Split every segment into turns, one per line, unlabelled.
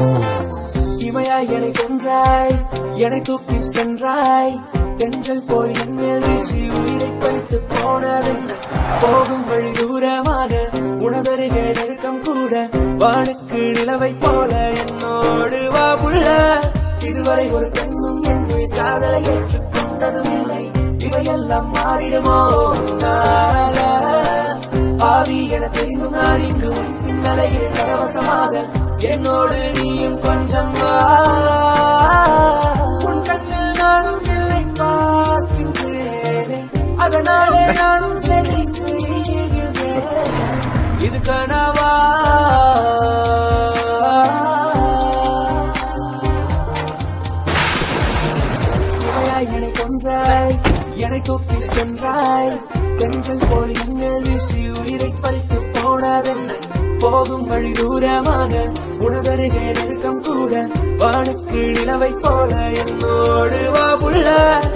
இமையாய் என்னை கொன்றாய் என்னை தூக்கி சென்றாய் தென்றல் போல் என் மேல் வீசி உயிரை பறித்து போனதென்ன போகும் வழி தூரமாக உணவருகே நெருக்கம் கூட வானுக்கு நிலவை போல என்னோடு வா புள்ள இதுவரை ஒரு பெண்ணும் என்று காதலை ஏற்றுக்கொண்டதும் இல்லை இவையெல்லாம் மாறிடுமோ நாள ஆவி என தெரிந்தும் நான் இங்கு உன் பின்னலையில் பரவசமாக என்னோடு நீயும் கொஞ்சம் வா. உன் கண்ணில் நானும் இல்லை பார்க்கின்றேனே அதனாலே நானும் செடி செய்கின்றேன் இது கனவா இவையாய் என்னை கொன்றாய் என்னை தூக்கி சென்றாய் பெண்கள் போல் இன்னல் வீசி உயிரை பறித்து போனதென்ன போகும் வழி தூரமாக உணவருகே நெருக்கம் கூட வானுக்கு நிலவை போல என்னோடு வா புள்ள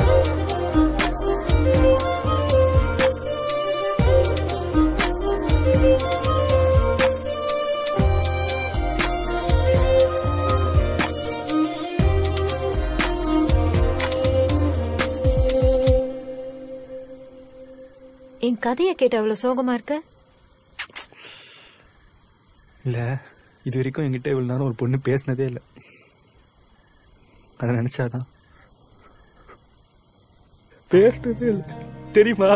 என் கதையை கேட்டு அவ்வளவு சோகமா இருக்க
இல்ல இது வரைக்கும் என்கிட்ட இவ்வளவு நேரம் ஒரு பொண்ணு பேசினதே இல்லை அதை நினைச்சாதான் பேசினதே இல்லை தெரியுமா